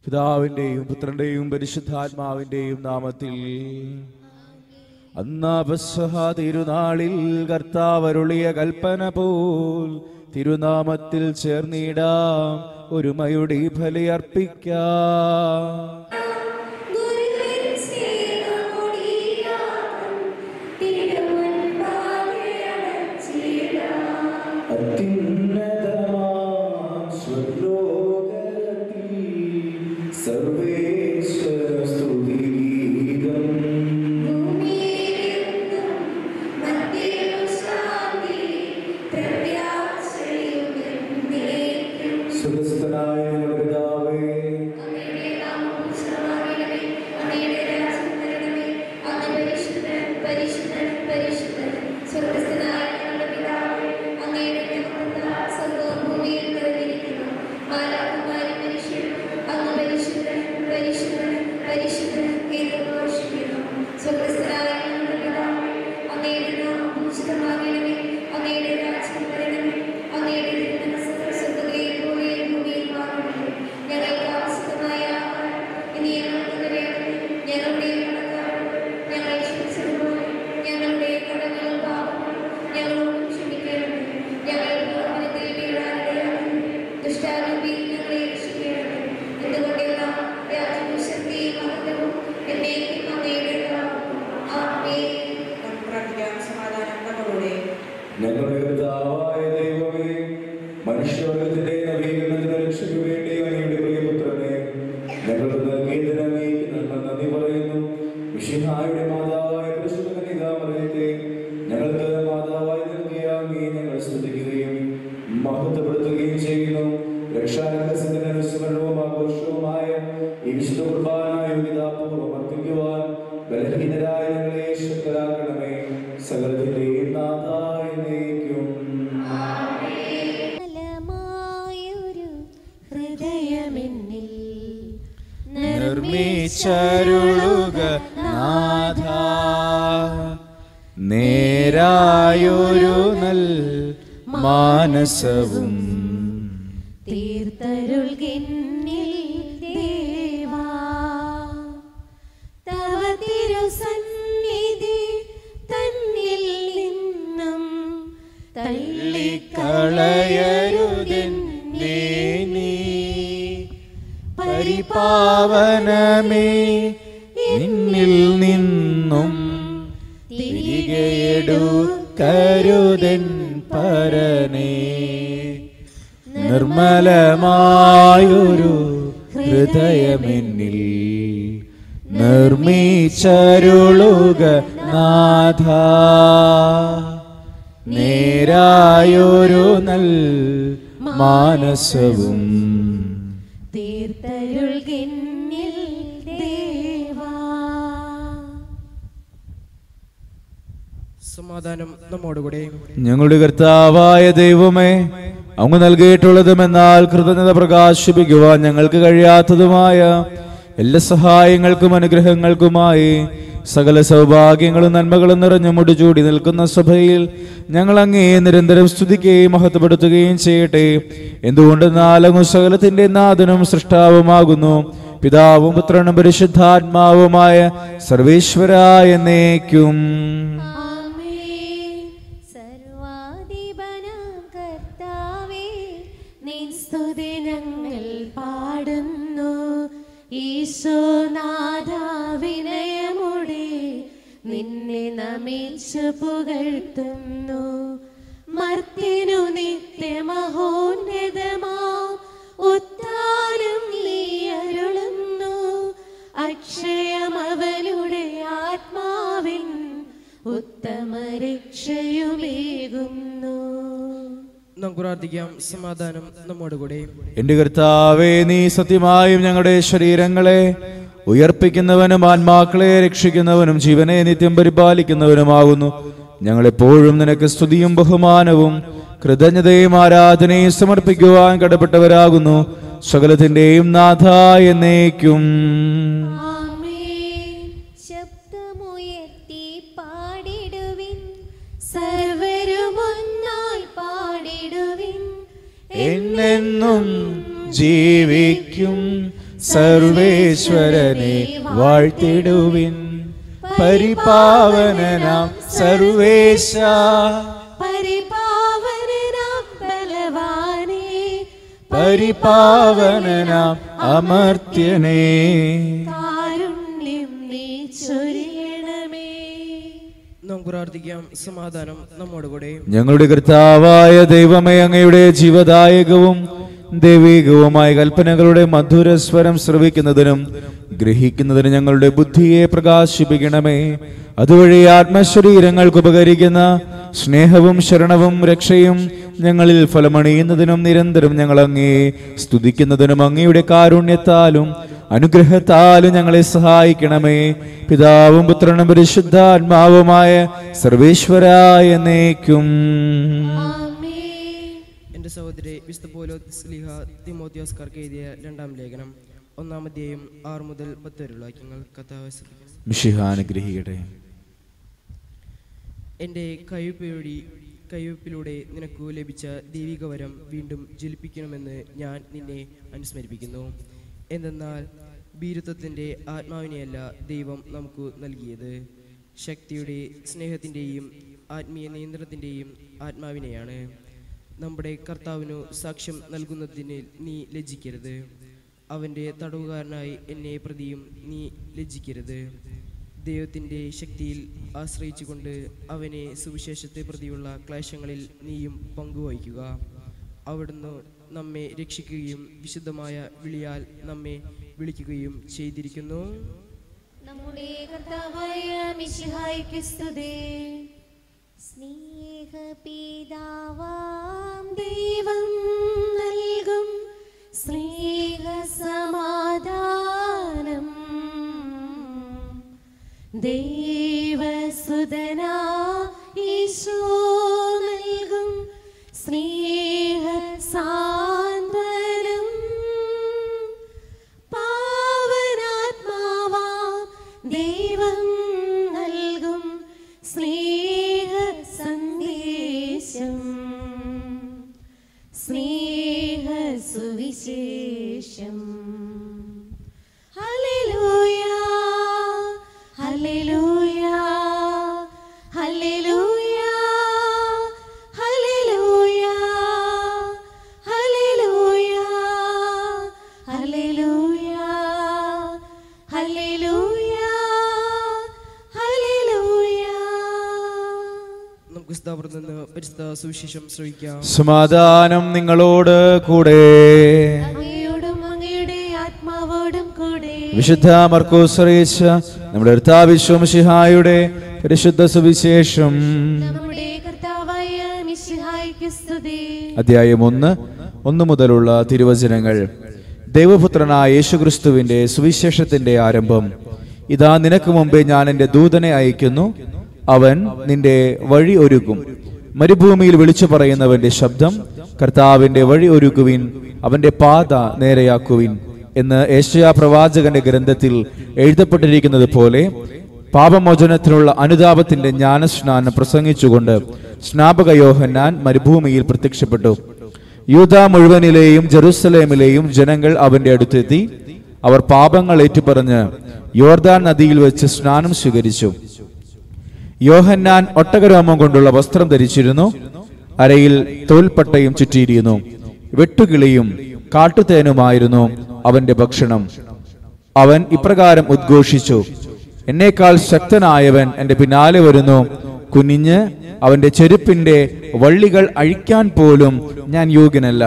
പിതാവിന്റെയും പുത്രന്റെയും പരിശുദ്ധാത്മാവിന്റെയും നാമത്തിൽ അന്നാപസ്വഹ തിരുനാളിൽ കർത്താവരുളിയ കൽപ്പന പോൽ തിരുനാമത്തിൽ ചേർന്നിടാം ഒരുമയുടെ ഈ ബലി അർപ്പിക്കാം ഗുരുവിൻ സ്നേഹമൊടിയാകം തിരുമുൻപാകെ അടച്ചിടാം. അത്യുന്നതമാം സ്വർലോകത്തിൽ സർവേശ്വര സ്തുതിഗീതം ഭൂമിയിലെങ്ങും മധ്യവും ശാന്തി, പ്രത്യാശയും എന്നേക്കും. സുഖസ്ഥനായ പിതാവേ അങ്ങയുടെ നാമം പൂജിതമാകണമേ. അങ്ങയുടെ രാജ്യം വരണമേ. അങ്ങ് പരിശുദ്ധൻ, പരിശുദ്ധൻ, പരിശുദ്ധൻ. സ്വർഗ്ഗസ്ഥനായ ഞങ്ങളുടെ പിതാവേ, അങ്ങയുടെ നാമത്താൽ സ്വർഗ്ഗവും ഭൂമിയും നിറഞ്ഞിരിക്കുന്നു. മാലാഖമാരും മനുഷ്യരും അങ്ങ് പരിശുദ്ധൻ, പരിശുദ്ധൻ, പരിശുദ്ധൻ എന്ന് ഘോഷിക്കുന്നു. സ്വർഗ്ഗസ്ഥനായ ഞങ്ങളുടെ പിതാവേ, അങ്ങയുടെ നാമം പൂജിതമാകണമേ. അങ്ങയുടെ രാജ്യം വരണമേ. അങ്ങയുടെ തിരുമനസ്സ് സ്വർഗ്ഗത്തിലെ പോലെ ഭൂമിയിലുമാകണമേ. ഞങ്ങൾക്ക് ആവശ്യമായ ആഹാരം ഇനി ഞങ്ങൾക്ക് തരണമേ. ഞങ്ങളുടെ കടക്കാരോട് ഞങ്ങൾ ക്ഷമിച്ചതുപോലെ ഞങ്ങളുടെ കടങ്ങളും പാപങ്ങളും ഞങ്ങളോട് ക്ഷമിക്കണമേ. ഞങ്ങൾ പ്രലോഭനത്തിൽ വീഴാനിടയാകരുതേ. ദുഷ്ടാരൂപിയിൽ ഞങ്ങളെ രക്ഷിക്കണമേ. എന്തുകൊണ്ടെന്നാൽ രാജ്യവും ശക്തിയും മഹത്വവും എന്നേക്കും അങ്ങയുടേതാകുന്നു. ആമേൻ. നമുക്ക് പ്രാർത്ഥിക്കാം സമാധാനം നമ്മളോടെ ഞങ്ങളുടെ കർത്താവായ ദൈവമേ മനുഷ്യവർഗത്തിന്റെ നവീകരണത്തിന് രക്ഷയ്ക്ക് വേണ്ടി അങ്ങയുടെ പ്രിയപുത്രനെ ഞങ്ങൾക്ക് നൽകിയതിന് അങ്ങേക്ക് ഞങ്ങൾ നന്ദി പറയുന്നു വിശുദ്ധായുടെ മാതാവായ കൃഷ്ണകനികാമറയത്തെ ഞങ്ങൾക്ക് മാതാവായി നൽകിയ അങ്ങേ ഞങ്ങൾ സ്തുതിക്കുകയും മഹത്വപ്പെടുത്തുകയും ചെയ്യുന്നു രക്ഷാരഹസ്യത്തിന് അനുസ്മരണവും ആഘോഷവുമായ ഈ വിശുദ്ധ കുർബാന യോഗ്യതാപൂർവ്വം അർപ്പിക്കുവാൻ ബലഹീനരായ ഞങ്ങളെ ശക്തരാക്കണമേ സകലത്തിന്റെയും നാഥായ നീക്കും ഫലമായൊരു ഹൃദയമെന്നിൽ നിർമ്മിച്ചരുളുക നാഥ നേരായൊരു നൽ മാനസവും തീർത്തരുൾകിന്നിൽ ദേവാ തവ തിരുസന്നിധി തന്നിൽ നിന്നും തള്ളിക്കളയരുതെന്നേ നീ പരിപാവനമേ നിന്നിൽ നിന്നും തിരികെ എടുക്കരുതൻ പരനേ നിർമ്മലമായൊരു ഹൃദയമെന്നിൽ നിർമ്മിച്ചരുളുക നാഥ നേരായൊരു നൽ മാനസവും തീർത്തരുൾകിന്നിൽ ദേവാ സമാധാനം നമ്മോടുകൂടെ ഞങ്ങളുടെ കർത്താവായ ദൈവമേ അങ്ങ് നൽകിയിട്ടുള്ളതുമെന്നാൽ കൃതജ്ഞത പ്രകാശിപ്പിക്കുവാൻ ഞങ്ങൾക്ക് കഴിയാത്തതുമായ എല്ലാ സഹായങ്ങൾക്കും അനുഗ്രഹങ്ങൾക്കുമായി സകല സൗഭാഗ്യങ്ങളും നന്മകളും നിറഞ്ഞു മുടിചൂടി നിൽക്കുന്ന സഭയിൽ ഞങ്ങൾ അങ്ങേ നിരന്തരം സ്തുതിക്കുകയും മഹത്വപ്പെടുത്തുകയും ചെയ്യട്ടെ എന്തുകൊണ്ടെന്നാൽ അങ്ങ് സകലത്തിന്റെ നാഥനും സൃഷ്ടാവുമാകുന്നു പിതാവും പുത്രനും പരിശുദ്ധാത്മാവുമായ സർവേശ്വരായ എന്നേക്കും ആമേൻ. സർവാധിപനാം കർത്താവേ, നിൻ സ്തുതി ഞങ്ങൾ പാടുന്നു ഈശോനാഥ വിനയമുടെ നിന്നെ നമിച്ചു പുകഴ്ത്തുന്നു മർത്തിനു നിത്യമഹോന്നതമാം ഉത്താനം നീ അരുളുന്നു അക്ഷയമവനുടെ ആത്മാവിൻ ഉത്തമ രക്ഷയുമേകുന്നു നമുക്ക് പ്രാർത്ഥിക്കാം സമാധാനം നമ്മോടുകൂടെ എന്റെ കർത്താവേ നീ സത്യമായും ഞങ്ങളുടെ ശരീരങ്ങളെ ഉയർപ്പിക്കുന്നവനും ആത്മാക്കളെ രക്ഷിക്കുന്നവനും ജീവനെ നിത്യം പരിപാലിക്കുന്നവനുമാകുന്നു ഞങ്ങളെപ്പോഴും നിനക്ക് സ്തുതിയും ബഹുമാനവും കൃതജ്ഞതയും ആരാധനയും സമർപ്പിക്കുവാൻ കടപ്പെട്ടവരാകുന്നു സകലത്തിന്റെയും നാഥ എന്നേക്കും ആമേൻ. ശബ്ദമുയർത്തി പാടിടുവിൻ സർവരുമൊന്നായി പാടിടുവിൻ എന്നെന്നും ജീവിക്കും സർവേശ്വരനെ വാഴ്ത്തിടുവിൻ പരിപാവനനാം സർവേശ പരിപാവനനാം ബലവാനേ പരിപാവനനാം അമർത്യനേ കാരുണ്യം നീ ചൊരിയണമേ നമുക്ക് പ്രാർത്ഥിക്കാം സമാധാനം നമ്മോടുകൂടെ ഞങ്ങളുടെ കർത്താവായ ദൈവമേ അങ്ങയുടെ ജീവദായകവും ദൈവികവുമായ കൽപ്പനകളുടെ മധുരസ്വരം ശ്രവിക്കുന്നതിനും ഗ്രഹിക്കുന്നതിനും ഞങ്ങളുടെ ബുദ്ധിയെ പ്രകാശിപ്പിക്കണമേ അതുവഴി ആത്മശരീരങ്ങൾക്ക് ഉപകരിക്കുന്ന സ്നേഹവും ശരണവും രക്ഷയും ഞങ്ങളിൽ ഫലമണിയുന്നതിനും നിരന്തരം ഞങ്ങൾ അങ്ങേ സ്തുതിക്കുന്നതിനും അങ്ങയുടെ കാരുണ്യത്താലും അനുഗ്രഹത്താലും ഞങ്ങളെ സഹായിക്കണമേ പിതാവും പുത്രനും പരിശുദ്ധാത്മാവുമായ സർവേശ്വരായ എന്നേക്കും ആമേൻ എൻ്റെ സഹോദരി വിശുദ്ധ പോലോ സ്ലിഹ തിമോത്യോസ്കാർക്ക് എഴുതിയ രണ്ടാം ലേഖനം ഒന്നാമധ്യായം ആറ് മുതൽ പത്ത് വരെയുള്ള വാക്യങ്ങൾ കഥാവ് ശ്രദ്ധിക്കണം മിഷിഹാനുഗ്രഹിക്കട്ടെ എൻ്റെ കയ്യൊപ്പിലൂടെ കയ്യൊപ്പിലൂടെ നിനക്കു ലഭിച്ച ദൈവിക വരം വീണ്ടും ജ്വലിപ്പിക്കണമെന്ന് ഞാൻ നിന്നെ അനുസ്മരിപ്പിക്കുന്നു എന്തെന്നാൽ ഭീരുത്വത്തിൻ്റെ ആത്മാവിനെയല്ല ദൈവം നമുക്ക് നൽകിയത് ശക്തിയുടെ സ്നേഹത്തിൻ്റെയും ആത്മീയ നിയന്ത്രണത്തിൻ്റെയും ആത്മാവിനെയാണ് നമ്മുടെ കർത്താവിനു സാക്ഷ്യം നൽകുന്നതിന് നീ ലജ്ജിക്കരുത് അവൻ്റെ തടവുകാരനായി എന്നെ പ്രതിയും നീ ലജ്ജിക്കരുത് ദൈവത്തിൻ്റെ ശക്തിയിൽ ആശ്രയിച്ചുകൊണ്ട് അവനെ സുവിശേഷത്തെ പ്രതിയുള്ള ക്ലേശങ്ങളിൽ നീയും പങ്കുവഹിക്കുക അവിടുന്ന് നമ്മെ രക്ഷിക്കുകയും വിശുദ്ധമായ വിളിയാൽ നമ്മെ വിളിക്കുകയും ചെയ്തിരിക്കുന്നു നമ്മുടെ കർത്താവായ മിശിഹായ്ക്ക് സ്തുതി സ്നേഹപിതാവാം ദൈവം നൽകും സ്നേഹ സമാധാനം ദൈവസുതനാ ഈശോ നൽകും സ്നേഹ സാന്ത്വനം പാവനാത്മാവാം ദൈവം നൽകും സ്നേഹ സന്ദേശം സ്നേഹ സുവിശേഷം ഹല്ലേലൂയ ഹല്ലേലൂയ ഹല്ലേലൂയ ഹല്ലേലൂയ ഹല്ലേലൂയ ഹല്ലേലൂയ ഹല്ലേലൂയ ഹല്ലേലൂയ നമുക്ക് സ്ഥാപനം നിന്ന് പരിശുദ്ധ സുവിശേഷം ശ്രവിക്കാം സമാധാനം നിങ്ങളോട് കൂടെ അങ്ങയോടും അങ്ങയുടെ ആത്മാവോടും കൂടെ വിശുദ്ധ മർക്കോസ് അറിയിച്ച നമ്മുടെ കർത്താവിശ്വമിഷിഹായുടെ പരിശുദ്ധ സുവിശേഷം നമ്മുടെ കർത്താവായ മിശിഹായ്ക്ക് സ്തുതി അധ്യായം ഒന്ന് ഒന്ന് മുതലുള്ള തിരുവചനങ്ങൾ ദൈവപുത്രനായ യേശുക്രിസ്തുവിന്റെ സുവിശേഷത്തിന്റെ ആരംഭം ഇതാ നിനക്ക് മുമ്പേ ഞാൻ എൻ്റെ ദൂതനെ അയക്കുന്നു അവൻ നിന്റെ വഴി ഒരുക്കും മരുഭൂമിയിൽ വിളിച്ചു പറയുന്നവന്റെ ശബ്ദം കർത്താവിന്റെ വഴി ഒരുക്കുവിൻ അവന്റെ പാത നേരെയാക്കുവിൻ എന്ന് ഏഷ്യ പ്രവാചകന്റെ ഗ്രന്ഥത്തിൽ എഴുതപ്പെട്ടിരിക്കുന്നത് പോലെ പാപമോചനത്തിനുള്ള അനുതാപത്തിന്റെ ജ്ഞാനസ്നാനം പ്രസംഗിച്ചുകൊണ്ട് സ്നാപക യോഹന്നാൻ മരുഭൂമിയിൽ പ്രത്യക്ഷപ്പെട്ടു യൂത മുഴുവനിലെയും ജെറുസലേമിലെയും ജനങ്ങൾ അവന്റെ അടുത്തെത്തി അവർ പാപങ്ങൾ ഏറ്റുപറഞ്ഞ് യോർദാൻ നദിയിൽ വെച്ച് സ്നാനം സ്വീകരിച്ചു യോഹന്നാൻ ഒട്ടകരോമം കൊണ്ടുള്ള വസ്ത്രം ധരിച്ചിരുന്നു അരയിൽ തോൽപ്പട്ടയും ചുറ്റിയിരുന്നു വെട്ടുകിളിയും കാട്ടുതേനുമായിരുന്നു അവന്റെ ഭക്ഷണം അവൻ ഇപ്രകാരം ഉദ്ഘോഷിച്ചു എന്നേക്കാൾ ശക്തനായവൻ എന്റെ പിന്നാലെ വരുന്നു കുനിഞ്ഞ് അവന്റെ ചെരുപ്പിന്റെ വള്ളികൾ അഴിക്കാൻ പോലും ഞാൻ യോഗ്യനല്ല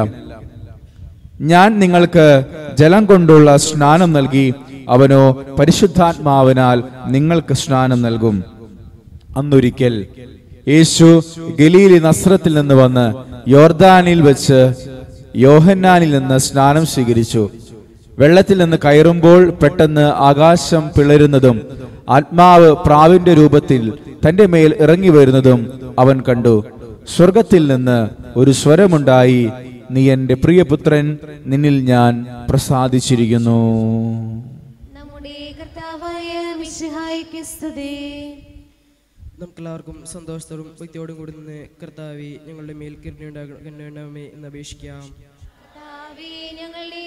ഞാൻ നിങ്ങൾക്ക് ജലം കൊണ്ടുള്ള സ്നാനം നൽകി അവനോ പരിശുദ്ധാത്മാവിനാൽ നിങ്ങൾക്ക് സ്നാനം നൽകും അന്നൊരിക്കൽ യേശു ഗലീലി നസ്രത്തിൽ നിന്ന് വന്ന് യോർദാനിൽ വെച്ച് യോഹന്നാനിൽ നിന്ന് സ്നാനം സ്വീകരിച്ചു വെള്ളത്തിൽ നിന്ന് കയറുമ്പോൾ പെട്ടെന്ന് ആകാശം പിളരുന്നതും ആത്മാവ് പ്രാവിന്റെ രൂപത്തിൽ തന്റെ മേൽ ഇറങ്ങി വരുന്നതും അവൻ കണ്ടു സ്വർഗത്തിൽ നിന്ന് ഒരു സ്വരമുണ്ടായി നീ എന്റെ പ്രിയപുത്രൻ നിന്നിൽ ഞാൻ പ്രസാദിച്ചിരിക്കുന്നു നമ്മുടെ കർത്താവായ മിശിഹായ്ക്ക് സ്തുതി നമുക്കെല്ലാവർക്കും സന്തോഷത്തോടും ഭക്തിയോടും കൂടി നിന്ന് കർത്താവെ ഞങ്ങളുടെ മേൽ കരുണയുണ്ടാകണമേ എന്ന് അപേക്ഷിക്കാം കർത്താവേ, ഞങ്ങളുടെ മേൽ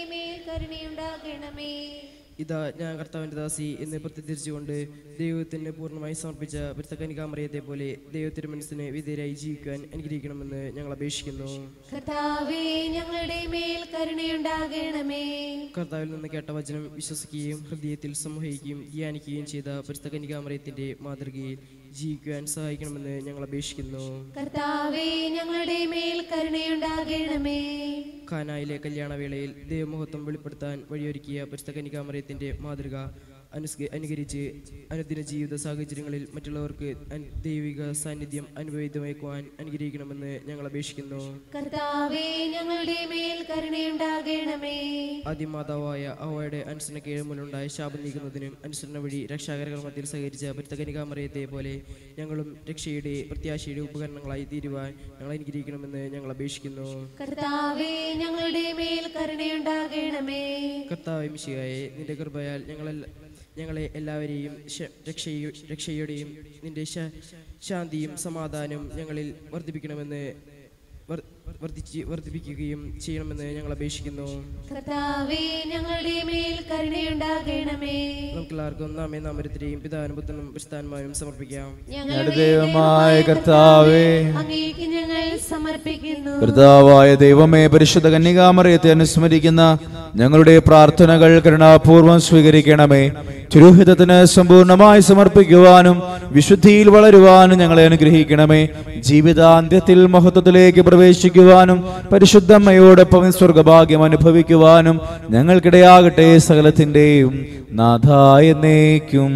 കരുണയുണ്ടാകണമേ ഇതാ ഞാൻ കർത്താവിൻ്റെ ദാസി എന്ന് പ്രത്യധിച്ചുകൊണ്ട് ദൈവത്തിന് പൂർണ്ണമായി സമർപ്പിച്ച പരിത്തക്കനികാമറിയത്തെ പോലെ ദൈവത്തിൻ്റെ മനസ്സിന് വിധേയരായി ജീവിക്കുവാൻ അനുഗ്രഹിക്കണമെന്ന് ഞങ്ങൾ അപേക്ഷിക്കുന്നു കർത്താവേ ഞങ്ങളുടെ മേൽ കരുണയുണ്ടാകണമേ കർത്താവിൽ നിന്ന് കേട്ട വചനം വിശ്വസിക്കുകയും ഹൃദയത്തിൽ സംവഹിക്കുകയും ധ്യാനിക്കുകയും ചെയ്ത പരിത്തക്കനികാമറിയത്തിൻ്റെ മാതൃകയിൽ ജീവിക്കുവാൻ സഹായിക്കണമെന്ന് ഞങ്ങൾ അപേക്ഷിക്കുന്നു കർത്താവേ ഞങ്ങളുടെ മേൽ കരുണയുണ്ടാകണമേ ഖാനായിലെ കല്യാണവേളയിൽ ദൈവമഹത്വം വെളിപ്പെടുത്താൻ വഴിയൊരുക്കിയ പരിസ്ഥകനികാമറയത്തിന്റെ മാതൃക അനുസ്ക അനുകരിച്ച് അനുദിന ജീവിത സാഹചര്യങ്ങളിൽ മറ്റുള്ളവർക്ക് അൻ- ദൈവിക സാന്നിധ്യം അനുഭവിതമാക്കുവാൻ അനുഗ്രഹിക്കണമെന്ന് ഞങ്ങൾ അപേക്ഷിക്കുന്നു കർത്താവേ ഞങ്ങളുടെ മേൽ കരുണയുണ്ടാകണമേ ആദ്യമാതാവായ അവയുടെ അനുസരണ കീഴ്മുണ്ടായ ശാപം നീക്കുന്നതിനും അനുസരണ വഴി രക്ഷാകരകർമ്മത്തിൽ സഹകരിച്ച പരിത്തകനികാമറയത്തെ പോലെ ഞങ്ങളും രക്ഷയുടെ പ്രത്യാശയുടെ ഉപകരണങ്ങളായി തീരുവാൻ ഞങ്ങൾ അനുഗ്രഹിക്കണമെന്ന് ഞങ്ങൾ അപേക്ഷിക്കുന്നു കർത്താവേ ഞങ്ങളുടെ മേൽ കരുണയുണ്ടാകണമേ കർത്താവ് മിശിഹായെ നിന്റെ കൃപയാൽ ഞങ്ങളെല്ല ഞങ്ങളെ എല്ലാവരെയും ശ- രക്ഷയു രക്ഷയുടെയും നിന്റെ ശ- ശാന്തിയും സമാധാനവും ഞങ്ങളിൽ വർദ്ധിപ്പിക്കണമെന്ന് വർ- വർദ്ധിച്ച് വർദ്ധിപ്പിക്കുകയും ചെയ്യണമെന്ന് ഞങ്ങൾ അപേക്ഷിക്കുന്നു കർത്താവേ ഞങ്ങളുടെ മേൽ കരുണയുണ്ടാകണമേ നമുക്കെല്ലാവർക്കും നാമേ നാമരത്തിലെയും പിതാവിനും പുത്രനും പ്രസ്ഥാനമായും സമർപ്പിക്കാം ഞങ്ങളുടെ ദൈവമായ കർത്താവേ അങ്ങേക്ക് ഞങ്ങൾ സമർപ്പിക്കുന്നു കർത്താവായ ദൈവമേ പരിശുദ്ധ കന്യകാമറിയത്തെ അനുസ്മരിക്കുന്ന ഞങ്ങളുടെ പ്രാർത്ഥനകൾ കരുണാപൂർവം സ്വീകരിക്കണമേ തിരുഹിതത്തിന് സമ്പൂർണ്ണമായി സമർപ്പിക്കുവാനും വിശുദ്ധിയിൽ വളരുവാനും ഞങ്ങളെ അനുഗ്രഹിക്കണമേ ജീവിതാന്ത്യത്തിൽ മഹത്വത്തിലേക്ക് പ്രവേശിക്കുവാനും പരിശുദ്ധമ്മയോടൊപ്പം സ്വർഗഭാഗ്യം അനുഭവിക്കുവാനും ഞങ്ങൾക്കിടയാകട്ടെ സകലത്തിന്റെയും നാഥായ നേക്കും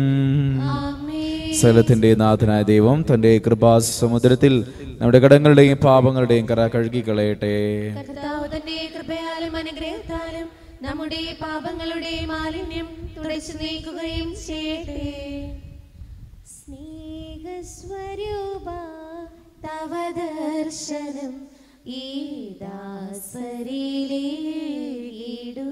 ആമേൻ സകലത്തിന്റെ നാഥനായ ദൈവം തന്റെ കൃപാസമുദ്രത്തിൽ നമ്മുടെ കടങ്ങളുടെയും പാപങ്ങളുടെയും കറ കഴുകി കളയട്ടെ കർത്താവ് തന്റെ കൃപയാലും അനുഗ്രഹത്താലും നമ്മുടെ പാപങ്ങളുടെ മാലിന്യം തുടച്ചു നീക്കുകയും ചെയ്യട്ടെ സ്നേഹസ്വരൂപ തവ ദർശനം ഈ ദാസരിലേടൂ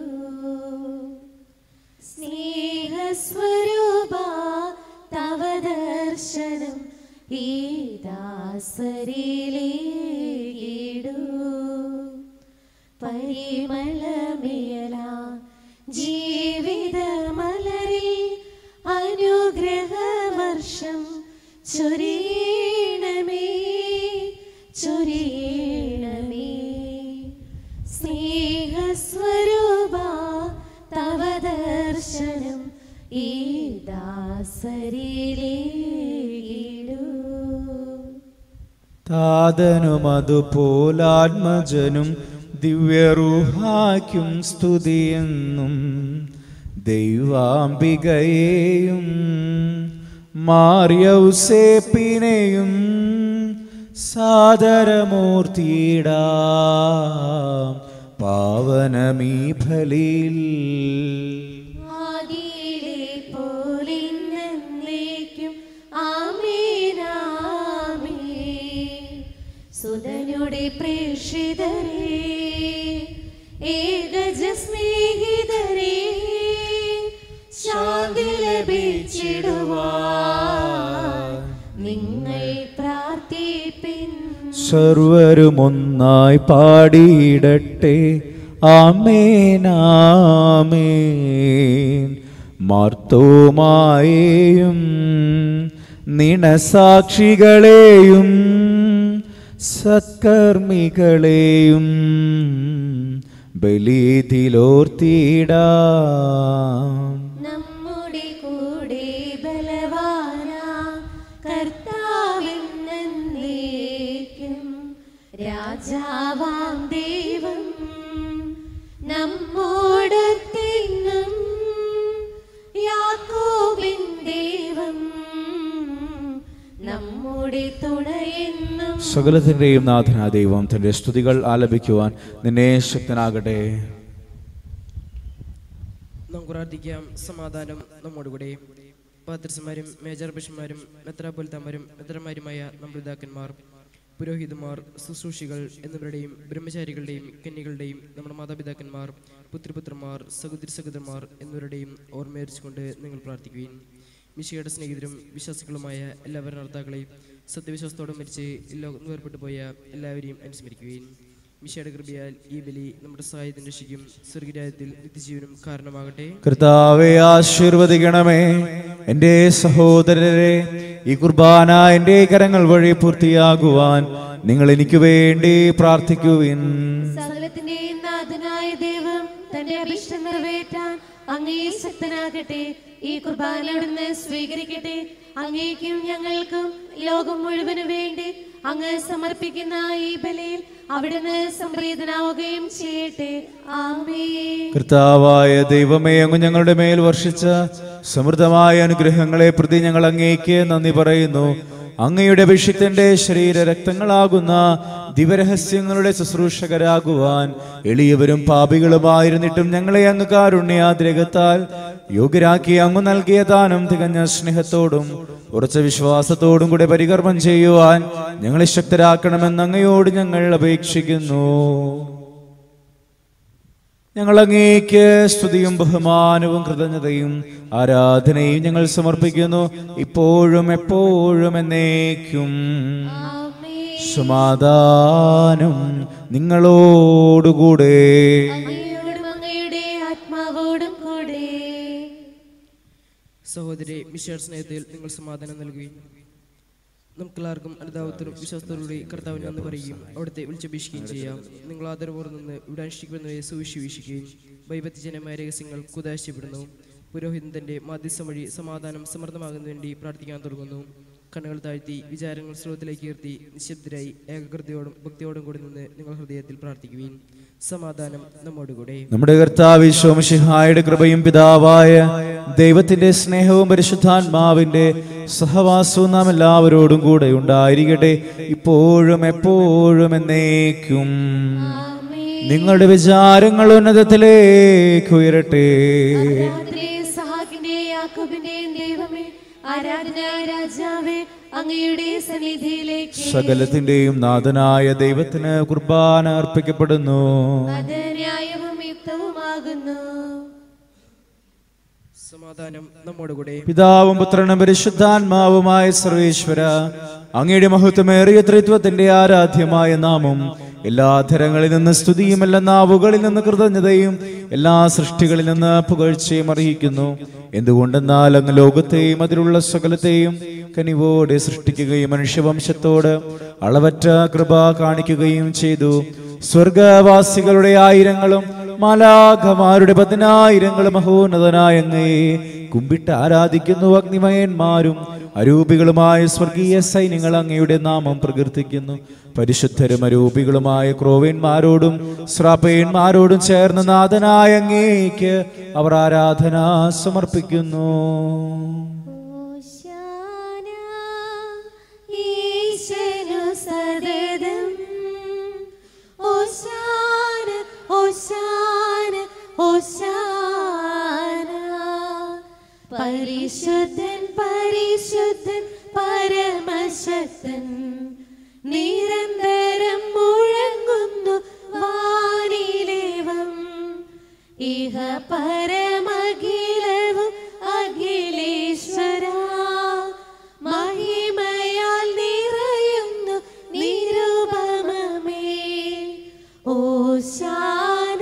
സ്നേഹസ്വരൂപ തവ ദർശനം ഈ ദാസരിലേടൂ പരിമളമേല ജീവിതമലരിൽ അനുഗ്രഹവർഷം ചൊരിയണമേ ചൊരിയണമേ സ്നേഹസ്വരൂപ തവ ദർശനം ഈ ദാസരിലേടൂ താതനും അതുപോലാത്മജനും ദിവ്യറൂഹാക്കും സ്തുതിയെന്നും ദൈവാംബികയെയും മാറിയൗസേപ്പിനെയും സാദരമൂർത്തിയിടാം പാവനമീ ഫലിൽ ആദിയിലെ പോലിന്നേക്കും ആമേനാമേ സുതനുടെ പ്രേക്ഷിതരേ ഏകജ സ്നേഹിതരേ ശാന്തി ലഭിച്ചിടുവാൻ നിങ്ങൾ പ്രാർത്ഥിപ്പിൻ സർവരുമൊന്നായി പാടിയിടട്ടെ ആമേനാമേൻ മാർത്തോമായേയും നിണസാക്ഷികളെയും സത്കർമ്മികളെയും ബലിതിലോർത്തിടാം നമ്മുടെ കൂടെ ബലവാന കർത്താവെന്നേക്കും രാജാവാം ദൈവം നമ്മോടൊത്തെന്നും യാക്കോബിൻ ദൈവം നമ്മുടെ തുണയെന്നും സകലത്തിന്റെയും നാഥനാ ദൈവം തന്റെ സ്തുതികൾ ആലപിക്കുവാൻ നിന്നെ ശക്തനാകട്ടെ നമുക്ക് പ്രാർത്ഥിക്കാം സമാധാനം നമ്മോടുകൂടെ പാത്രസന്മാരും മേജർ ബിഷന്മാരും മെത്രാപൊലിത്തമാരും മെത്രന്മാരുമായ നമ്മുടെ പിതാക്കന്മാർ പുരോഹിതന്മാർ ശുശ്രൂഷികൾ എന്നിവരുടെയും ബ്രഹ്മചാരികളുടെയും കന്യകളുടെയും നമ്മുടെ മാതാപിതാക്കന്മാർ പുത്രിപുത്രന്മാർ സഹോദരി സഹോദരന്മാർ എന്നിവരുടെയും ഓർമ്മയരിച്ചുകൊണ്ട് നിങ്ങൾ പ്രാർത്ഥിക്കുകയും മിശിയുടെ സ്നേഹിതരും വിശ്വാസികളുമായ എല്ലാ ഭരണകർത്താക്കളെയും സത്യവിശ്വാസത്തോടെ മരിച്ച് ഈ ലോകം വേർപെട്ടു പോയ എല്ലാവരെയും അനുസ്മരിക്കുകയും മിശയുടെ കൃപയാൽ ഈ ബലി നമ്മുടെ സഹായത്തിന് രക്ഷിക്കും സ്വർഗരാജ്യത്തിൽ നിത്യജീവനും കാരണമാകട്ടെ കർത്താവെ ആശീർവദിക്കണമേ എൻ്റെ സഹോദരരെ ഈ കുർബാന എൻ്റെ കരങ്ങൾ വഴി പൂർത്തിയാകുവാൻ നിങ്ങൾ എനിക്ക് വേണ്ടി പ്രാർത്ഥിക്കുവിൻ സകലത്തിന്റെയും നാഥനായ ദൈവം തന്റെ അഭിഷ്ടം നിറവേറ്റാൻ അങ്ങേ ശക്തനാകട്ടെ ഈ കുർബാന അവിടുന്ന് സ്വീകരിക്കട്ടെ അങ്ങേക്കും ഞങ്ങൾക്കും ലോകം മുഴുവന് വേണ്ടി അങ്ങ് സമർപ്പിക്കുന്ന ഈ ബലിയിൽ അവിടുന്ന് സംപ്രീതനാവുകയും ചെയ്യട്ടെ ആമേ കർത്താവായ ദൈവമേ അങ്ങ് ഞങ്ങളുടെ മേൽ വർഷിച്ച സമൃദ്ധമായ അനുഗ്രഹങ്ങളെ പ്രതി ഞങ്ങൾ അങ്ങേക്ക് നന്ദി പറയുന്നു അങ്ങയുടെ അഭിഷിക്തന്റെ ശരീര രക്തങ്ങളാകുന്ന ദിവരഹസ്യങ്ങളുടെ ശുശ്രൂഷകരാകുവാൻ എളിയവരും പാപികളുമായിരുന്നിട്ടും ഞങ്ങളെ അങ്ങ് കാരുണ്യാതിരകത്താൽ യോഗ്യരാക്കി അങ്ങ് നൽകിയ ദാനം തികഞ്ഞ സ്നേഹത്തോടും ഉറച്ച വിശ്വാസത്തോടും കൂടെ പരികർമ്മം ചെയ്യുവാൻ ഞങ്ങളെ ശക്തരാക്കണമെന്ന് അങ്ങയോട് ഞങ്ങൾ അപേക്ഷിക്കുന്നു ഞങ്ങൾ അങ്ങേക്ക് സ്തുതിയും ബഹുമാനവും കൃതജ്ഞതയും ആരാധനയും ഞങ്ങൾ സമർപ്പിക്കുന്നു ഇപ്പോഴും എപ്പോഴും എന്നേക്കും ആമേ സമാധാനം നിങ്ങളോടുകൂടെ അങ്ങയോടും അങ്ങയുടെ ആത്മാവോടും കൂടെ സഹോദരി മിശയുടെ സ്നേഹത്തിൽ നിങ്ങൾ സമാധാനം നൽകുകയും നമുക്കെല്ലാവർക്കും അനുതാപത്തിനും വിശ്വാസത്തോടുകൂടി കർത്താവിനെ നന്ദി പറയുകയും അവിടുത്തെ വിളിച്ചപേക്ഷിക്കുകയും ചെയ്യാം നിങ്ങൾ ആദരവോടെ നിന്ന് ഇവിടെ അനുഷ്ഠിക്കുന്നവരെ സുവിശേഷിക്കുകയും വൈപത്യജനമായ രഹസ്യങ്ങൾ കുതാശയപ്പെടുന്നു പുരോഹിതന്റെ മാധ്യസ്ഥം വഴി സമാധാനം സമൃദ്ധമാകുന്നതിന് വേണ്ടി പ്രാർത്ഥിക്കാൻ തുടങ്ങുന്നു കണ്ണുകൾ താഴ്ത്തി വിചാരങ്ങൾ സ്രോതത്തിലേക്ക് ഉയർത്തി നിശബ്ദരായി ഏകകൃതയോടും ഭക്തിയോടും കൂടി നിന്ന് നിങ്ങൾ ഹൃദയത്തിൽ പ്രാർത്ഥിക്കുകയും സമാധാനം നമ്മോടുകൂടെ നമ്മുടെ കർത്താവ് ശോമശിഹായുടെ കൃപയും പിതാവായ ദൈവത്തിന്റെ സ്നേഹവും പരിശുദ്ധാത്മാവിന്റെ സഹവാസവും നാം എല്ലാവരോടും കൂടെ ഉണ്ടായിരിക്കട്ടെ ഇപ്പോഴും എപ്പോഴും എന്നേക്കും ആമേ നിങ്ങളുടെ വിചാരങ്ങൾ ഉന്നതത്തിലേക്ക് ഉയരട്ടെ രാത്രി സഹാക്കിന്റെ യാക്കോബിന്റെയും ദൈവമേ ആരാധന രാജാവേ അങ്ങയുടെ സന്നിധിയിലേക്ക് സകലത്തിന്റെയും നാഥനായ ദൈവത്തിന് കുർബാന അർപ്പിക്കപ്പെടുന്നു അത് ന്യായവും യുക്തവുമാകുന്നു സമാധാനം നമ്മോടുകൂടെ പിതാവും പുത്രനും പരിശുദ്ധാത്മാവുമായ സർവേശ്വര അങ്ങയുടെ മഹത്വമേറിയ ത്രിത്വത്തിന്റെ ആരാധ്യമായ നാമം എല്ലാ ധരങ്ങളിൽ നിന്ന് സ്തുതിയും എല്ലാ നാവുകളിൽ നിന്ന് കൃതജ്ഞതയും എല്ലാ സൃഷ്ടികളിൽ നിന്ന് പുകഴ്ചയും അറിയിക്കുന്നു എന്തുകൊണ്ടെന്നാൽ അങ്ങ് ലോകത്തെയും അതിലുള്ള സകലത്തെയും കനിവോടെ സൃഷ്ടിക്കുകയും മനുഷ്യവംശത്തോട് അളവറ്റ കൃപ കാണിക്കുകയും ചെയ്തു സ്വർഗവാസികളുടെ ആയിരങ്ങളും മാലാഖമാരുടെ പതിനായിരങ്ങളും മഹോന്നതനായ അങ്ങയെ കുമ്പിട്ട് ആരാധിക്കുന്നു അഗ്നിമയന്മാരും അരൂപികളുമായ സ്വർഗീയ സൈന്യങ്ങൾ അങ്ങയുടെ നാമം പ്രകീർത്തിക്കുന്നു പരിശുദ്ധരും അരൂപികളുമായ ക്രോവേന്മാരോടും ശ്രാപ്പയന്മാരോടും ചേർന്ന് നാഥനായ അങ്ങേക്ക് അവർ ആരാധന സമർപ്പിക്കുന്നു ഓശാന ഈശനു സദതം ഓശാന ഓശാന ഓശാന പരിശുദ്ധൻ പരിശുദ്ധൻ പരമശക്തൻ നിരന്തരം മുഴങ്ങുന്നു വാനിലേവം ഇഹ പരമഖിലവും അഖിലേശ്വര മഹിമയാൽ നിറയുന്നു നിരുപമമേ ഓശാന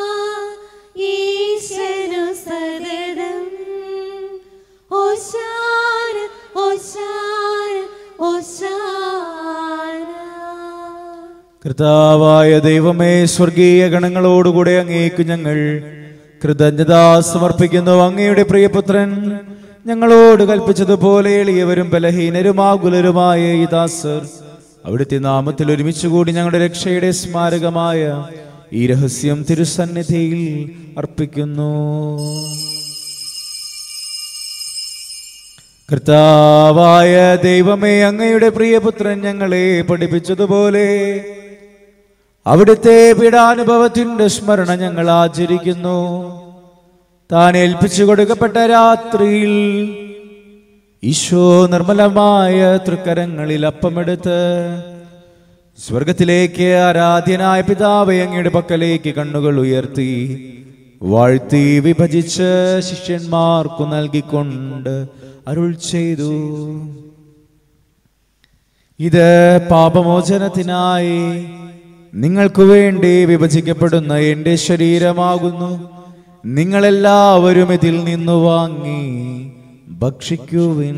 ഈശനു സദതം ഓശാന ഓശാന ഓശാന കർത്താവായ ദൈവമേ സ്വർഗീയ ഗണങ്ങളോടുകൂടെ അങ്ങേക്ക് ഞങ്ങൾ കൃതജ്ഞത സമർപ്പിക്കുന്നു അങ്ങയുടെ പ്രിയപുത്രൻ ഞങ്ങളോട് കൽപ്പിച്ചതുപോലെ എളിയവരും ബലഹീനരുമാകുലരുമായ ഈ ദാസർ അവിടുത്തെ നാമത്തിൽ ഒരുമിച്ച് കൂടി ഞങ്ങളുടെ രക്ഷയുടെ സ്മാരകമായ ഈ രഹസ്യം തിരുസന്നിധിയിൽ അർപ്പിക്കുന്നു കർത്താവായ ദൈവമേ അങ്ങയുടെ പ്രിയപുത്രൻ ഞങ്ങളെ പഠിപ്പിച്ചതുപോലെ അവിടുത്തെ പീഡാനുഭവത്തിന്റെ സ്മരണ ഞങ്ങൾ ആചരിക്കുന്നു താൻ ഏൽപ്പിച്ചു കൊടുക്കപ്പെട്ട രാത്രിയിൽ ഈശോ നിർമ്മലമായ തൃക്കരങ്ങളിൽ അപ്പമെടുത്ത് സ്വർഗത്തിലേക്ക് ആരാധ്യനായ പിതാവ് അങ്ങയുടെ പക്കലേക്ക് കണ്ണുകൾ ഉയർത്തി വാഴ്ത്തി വിഭജിച്ച് ശിഷ്യന്മാർക്കു നൽകിക്കൊണ്ട് അരുൾ ചെയ്തു ഇത് പാപമോചനത്തിനായി നിങ്ങൾക്കു വേണ്ടി വിഭജിക്കപ്പെടുന്ന എൻ്റെ ശരീരമാകുന്നു നിങ്ങളെല്ലാവരും ഇതിൽ നിന്ന് വാങ്ങി ഭക്ഷിക്കുവിൻ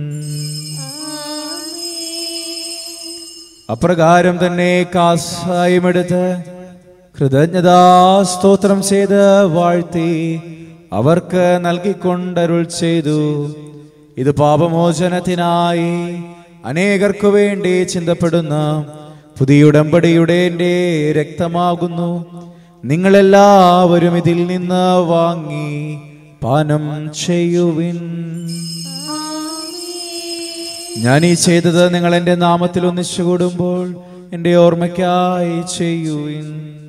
അപ്രകാരം തന്നെ കാസായുമെടുത്ത് കൃതജ്ഞതാ സ്തോത്രം ചെയ്ത് വാഴ്ത്തി അവർക്ക് നൽകിക്കൊണ്ടരുൾ ചെയ്തു ഇത് പാപമോചനത്തിനായി അനേകർക്കു വേണ്ടി ചിന്തപ്പെടുന്ന പുതിയ ഉടമ്പടിയുടെ എൻ്റെ രക്തമാകുന്നു നിങ്ങളെല്ലാവരും ഇതിൽ നിന്ന് വാങ്ങി പാനം ചെയ്യുവിൻ ഞാൻ ഈ ചെയ്തത് നിങ്ങൾ എൻ്റെ നാമത്തിൽ ഒന്നിച്ചു കൂടുമ്പോൾ എൻ്റെ ഓർമ്മയ്ക്കായി ചെയ്യുവിൻ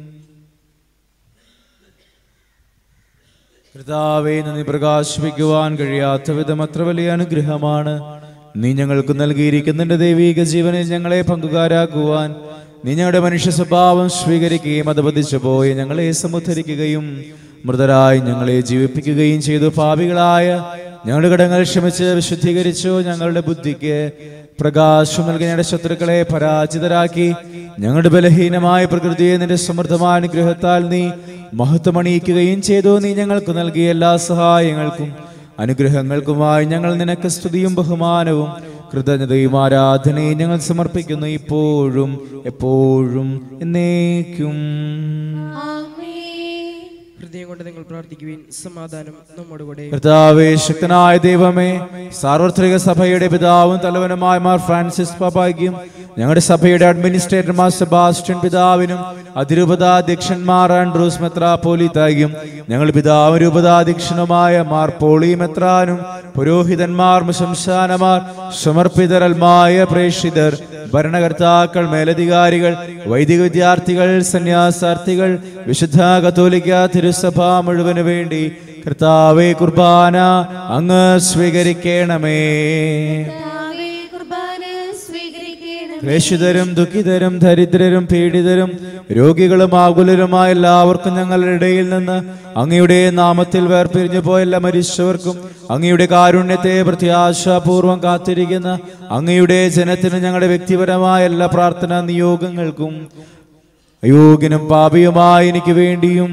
കർത്താവെ നന്ദി പ്രകാശിപ്പിക്കുവാൻ കഴിയാത്ത വിധം അത്ര വലിയ അനുഗ്രഹമാണ് നീ ഞങ്ങൾക്ക് നൽകിയിരിക്കുന്ന ദൈവീക ജീവനിൽ ഞങ്ങളെ പങ്കുകാരാക്കുവാൻ നീ ഞങ്ങളുടെ മനുഷ്യ സ്വഭാവം സ്വീകരിക്കുകയും അത് പതിച്ചു പോയി ഞങ്ങളെ സമുദ്ധരിക്കുകയും മൃതരായി ഞങ്ങളെ ജീവിപ്പിക്കുകയും ചെയ്തു പാപികളായ ഞങ്ങളുടെ കടങ്ങൾ ക്ഷമിച്ച് വിശുദ്ധീകരിച്ചു ഞങ്ങളുടെ ബുദ്ധിക്ക് പ്രകാശം നൽകി ഞങ്ങളുടെ ശത്രുക്കളെ പരാജിതരാക്കി ഞങ്ങളുടെ ബലഹീനമായ പ്രകൃതിയെ നിന്റെ സമൃദ്ധമായ അനുഗ്രഹത്താൽ നീ മഹത്വമണിയിക്കുകയും ചെയ്തു നീ ഞങ്ങൾക്ക് നൽകിയ എല്ലാ സഹായങ്ങൾക്കും അനുഗ്രഹങ്ങൾക്കുമായി ഞങ്ങൾ നിനക്ക് സ്തുതിയും ബഹുമാനവും കൃതജ്ഞതയും ആരാധനയും ഞങ്ങൾ സമർപ്പിക്കുന്നു ഇപ്പോഴും എപ്പോഴും എന്നേക്കും ഹൃദയം കൊണ്ട് നിങ്ങൾ പ്രാർത്ഥിക്കുവിൻ സമാധാനം നമ്മോടുകൂടെ കർത്താവേ ശക്തനായ ദൈവമേ സാർവത്രിക സഭയുടെ പിതാവും തലവനുമായ മാർ ഫ്രാൻസിസ് പാപ്പായ്ക്കും ഞങ്ങളുടെ സഭയുടെ അഡ്മിനിസ്ട്രേറ്റർ മാർ സെബാസ്റ്റ്യൻ പിതാവിനും അതിരൂപതാധ്യക്ഷന്മാർ ആൻഡ്രൂസ് മെത്രാപോലിത്തായും ഞങ്ങൾ പിതാവ് രൂപതാധ്യക്ഷനുമായ മാർ പോളി മെത്രാനും പുരോഹിതന്മാർ ശംശാനമാർ സമർപ്പിതരൽമായ പ്രേക്ഷിതർ ഭരണകർത്താക്കൾ മേലധികാരികൾ വൈദിക വിദ്യാർത്ഥികൾ സന്യാസാർത്ഥികൾ വിശുദ്ധ കത്തോലിക്ക തിരുസഭ മുഴുവന് വേണ്ടി കർത്താവെ കുർബാന അങ്ങ് സ്വീകരിക്കണമേ കർത്താവേ, കുർബാന സ്വീകരിക്കണമേ. ക്ലേശിതരും ദുഃഖിതരും ദരിദ്രരും പീഡിതരും രോഗികളും ആകുലരുമായ എല്ലാവർക്കും ഞങ്ങളുടെ ഇടയിൽ നിന്ന് അങ്ങയുടെ നാമത്തിൽ വേർപിരിഞ്ഞു പോയ എല്ലാ മരിച്ചവർക്കും അങ്ങയുടെ കാരുണ്യത്തെ പ്രത്യാശാപൂർവം കാത്തിരിക്കുന്ന അങ്ങയുടെ ജനത്തിന് ഞങ്ങളുടെ വ്യക്തിപരമായ എല്ലാ പ്രാർത്ഥനാ നിയോഗങ്ങൾക്കും അയോഗ്യനും പാപിയുമായ എനിക്ക് വേണ്ടിയും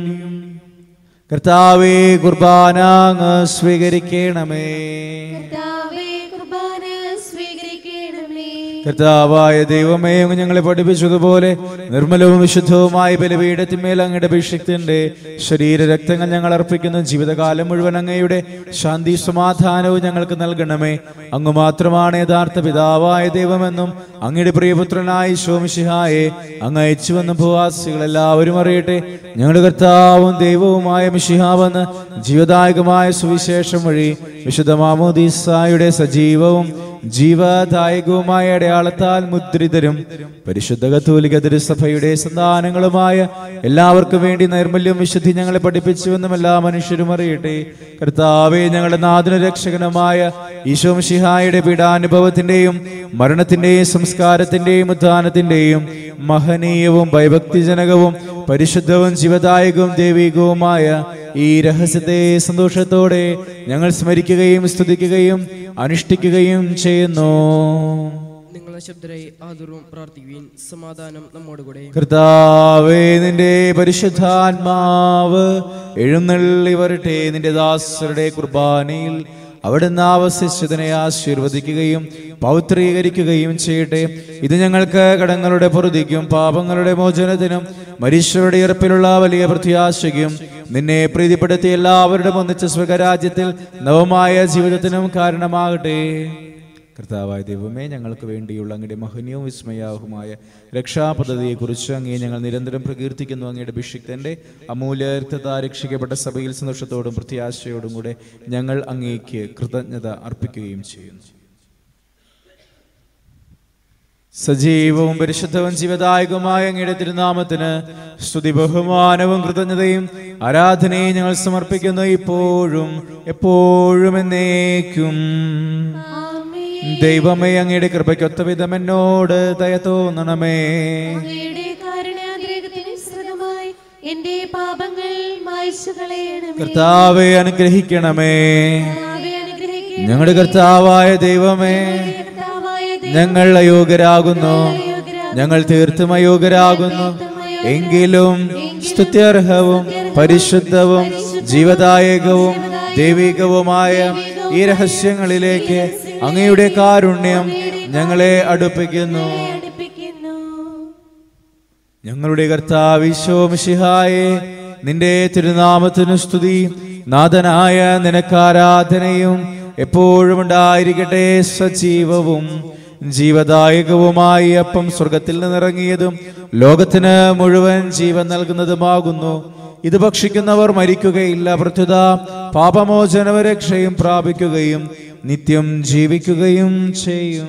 കർത്താവേ കുർബാന അങ്ങ് സ്വീകരിക്കണമേ കർത്താവേ, കുർബാന സ്വീകരിക്കണമേ. കർത്താവായ ദൈവമേ അങ്ങ് ഞങ്ങളെ പഠിപ്പിച്ചതുപോലെ നിർമ്മലവും വിശുദ്ധവുമായ ബലിപീഠത്തിന്മേൽ അങ്ങയുടെ അഭിഷിക്തന്റെ ശരീര രക്തങ്ങൾ ഞങ്ങൾ അർപ്പിക്കുന്ന ജീവിതകാലം മുഴുവൻ അങ്ങയുടെ ശാന്തി സമാധാനവും ഞങ്ങൾക്ക് നൽകണമേ അങ്ങ് മാത്രമാണ് യഥാർത്ഥ പിതാവായ ദൈവമെന്നും അങ്ങയുടെ പ്രിയപുത്രനായ ശോമിഷിഹായെ അങ്ങ് അയച്ചുവെന്നും ഭൂവാസികൾ എല്ലാവരും അറിയട്ടെ ഞങ്ങളുടെ കർത്താവും ദൈവവുമായ മിഷിഹാവെന്ന് ജീവദായകമായ സുവിശേഷം വഴി വിശുദ്ധ മാമോദീസായുടെ സജീവവും ജീവദായകവുമായ അടയാളത്താൽ മുദ്രിതരും പരിശുദ്ധ കത്തോലിക തിരുസഭയുടെ സന്താനങ്ങളുമായ എല്ലാവർക്കും വേണ്ടി നൈർമല്യം വിശുദ്ധി ഞങ്ങളെ പഠിപ്പിച്ചുവെന്നും എല്ലാ മനുഷ്യരും അറിയട്ടെ കർത്താവെ ഞങ്ങളുടെ നാഥന രക്ഷകനുമായ ഈശോ മിശിഹായുടെ പീഡാനുഭവത്തിന്റെയും മരണത്തിന്റെയും സംസ്കാരത്തിന്റെയും ഉദ്ധാനത്തിന്റെയും മഹനീയവും ഭയഭക്തിജനകവും പരിശുദ്ധവും ജീവദായകവും ദൈവികവുമായ ഈ രഹസ്യത്തെ സന്തോഷത്തോടെ ഞങ്ങൾ സ്മരിക്കുകയും സ്തുതിക്കുകയും അനുഷ്ഠിക്കുകയും ചെയ്യുന്നു നിങ്ങൾ ശബ്ദരായി ആദരവും പ്രാർത്ഥിക്കുവിൻ സമാധാനം നമ്മോടുകൂടെ കർത്താവേ നിന്റെ പരിശുദ്ധാത്മാവ് എഴുന്നള്ളി വരട്ടെ നിന്റെ ദാസരുടെ കുർബാനയിൽ അവിടുന്ന് ആവശിച്ചതിനെ ആശീർവദിക്കുകയും പൗത്രീകരിക്കുകയും ചെയ്യട്ടെ ഇത് ഞങ്ങൾക്ക് കടങ്ങളുടെ പൊറുതിക്കും പാപങ്ങളുടെ മോചനത്തിനും മനുഷ്യരുടെ ഇറപ്പിലുള്ള വലിയ പ്രത്യാശയ്ക്കും നിന്നെ പ്രീതിപ്പെടുത്തി എല്ലാവരുടെ ഒന്നിച്ച സ്വകരാജ്യത്തിൽ നവമായ ജീവിതത്തിനും കാരണമാകട്ടെ കർത്താവായ ദൈവമേ ഞങ്ങൾക്ക് വേണ്ടിയുള്ള അങ്ങയുടെ മഹനീയവും വിസ്മയാവുമായ രക്ഷാപദ്ധതിയെക്കുറിച്ച് അങ്ങേ ഞങ്ങൾ നിരന്തരം പ്രകീർത്തിക്കുന്നു അങ്ങയുടെ അഭിഷിക്തന്റെ അമൂല്യ രക്തത രക്ഷിക്കപ്പെട്ട സഭയിൽ സന്തോഷത്തോടും പ്രത്യാശയോടും കൂടെ ഞങ്ങൾ അങ്ങേക്ക് കൃതജ്ഞത അർപ്പിക്കുകയും ചെയ്യുന്നു സജീവവും പരിശുദ്ധവും ജീവദായകവുമായ അങ്ങയുടെ തിരുനാമത്തിന് സ്തുതി ബഹുമാനവും കൃതജ്ഞതയും ആരാധനയും ഞങ്ങൾ സമർപ്പിക്കുന്നു ഇപ്പോഴും എപ്പോഴും എന്നേക്കും ആമേൻ. ദൈവമേ അങ്ങയുടെ കൃപയ്ക്കൊത്ത വിധം എന്നോട് ദയ തോന്നണമേ അങ്ങയുടെ കാരുണ്യാതിരേകത്തിന് വിസ്തൃതമായി എന്റെ പാപങ്ങൾ മായ്ച്ചു കളയണമേ കർത്താവെ അനുഗ്രഹിക്കണമേ കർത്താവേ, അനുഗ്രഹിക്കണമേ. ഞങ്ങളുടെ കർത്താവായ ദൈവമേ കർത്താവായ ദൈവമേ, ഞങ്ങൾ അയോഗ്യരാകുന്നു അയോഗ്യരാകുന്നു. ഞങ്ങൾ തീർത്തും അയോഗ്യരാകുന്നു തീർത്തും എങ്കിലും സ്തുത്യർഹവും പരിശുദ്ധവും ജീവദായകവും ദൈവികവുമായ ഈ രഹസ്യങ്ങളിലേക്ക് അങ്ങയുടെ കാരുണ്യം ഞങ്ങളെ അടുപ്പിക്കുന്നു അടുപ്പിക്കുന്നു ഞങ്ങളുടെ കർത്താവിശോമിഷിഹായെ നിന്റെ തിരുനാമത്തിനു സ്തുതി നാഥനായ നിനക്കാരാധനയും എപ്പോഴും ഉണ്ടായിരിക്കട്ടെ സജീവവും ജീവദായകവുമായി അപ്പം സ്വർഗത്തിൽ നിന്നിറങ്ങിയതും ലോകത്തിന് മുഴുവൻ ജീവൻ നൽകുന്നതുമാകുന്നു ഇത് ഭക്ഷിക്കുന്നവർ മരിക്കുകയില്ല പ്രത്യുത പാപമോചനവ രക്ഷയും പ്രാപിക്കുകയും നിത്യം ജീവിക്കുകയും ചെയ്യും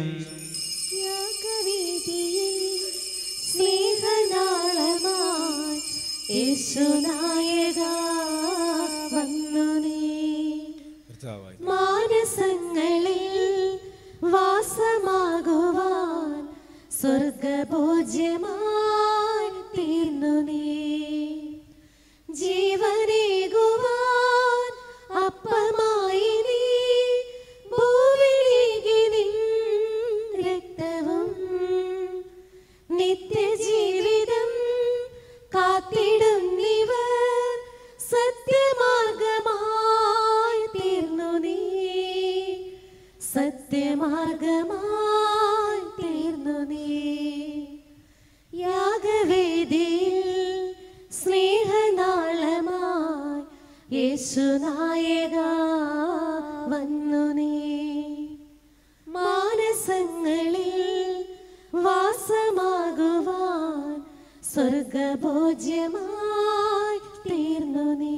യാഗവേദിയിൽ സ്നേഹനാളമായി യേശുനായക വന്നു നീ മാനസങ്ങളിൽ വാസമാകുവാൻ സ്വർഗഭോജ്യമായി തീർന്നു നീ ജീവനേകുവാൻ അപ്പമായി നീ ഭൂവിലേക്ക് നിൻ രക്തവും നിത്യജീവിതം കാത്തിടുന്നിവർ സത്യമാർഗമായി തീർന്നു നീ സത്യമാർഗമായി തീർന്നു നീ യാഗവേദിയിൽ സ്നേഹനാളമായി യേശുനായക വന്നു നീ മാനസങ്ങളിൽ വാസമാകുവാൻ സ്വർഗഭോജ്യമായി തീർന്നു നീ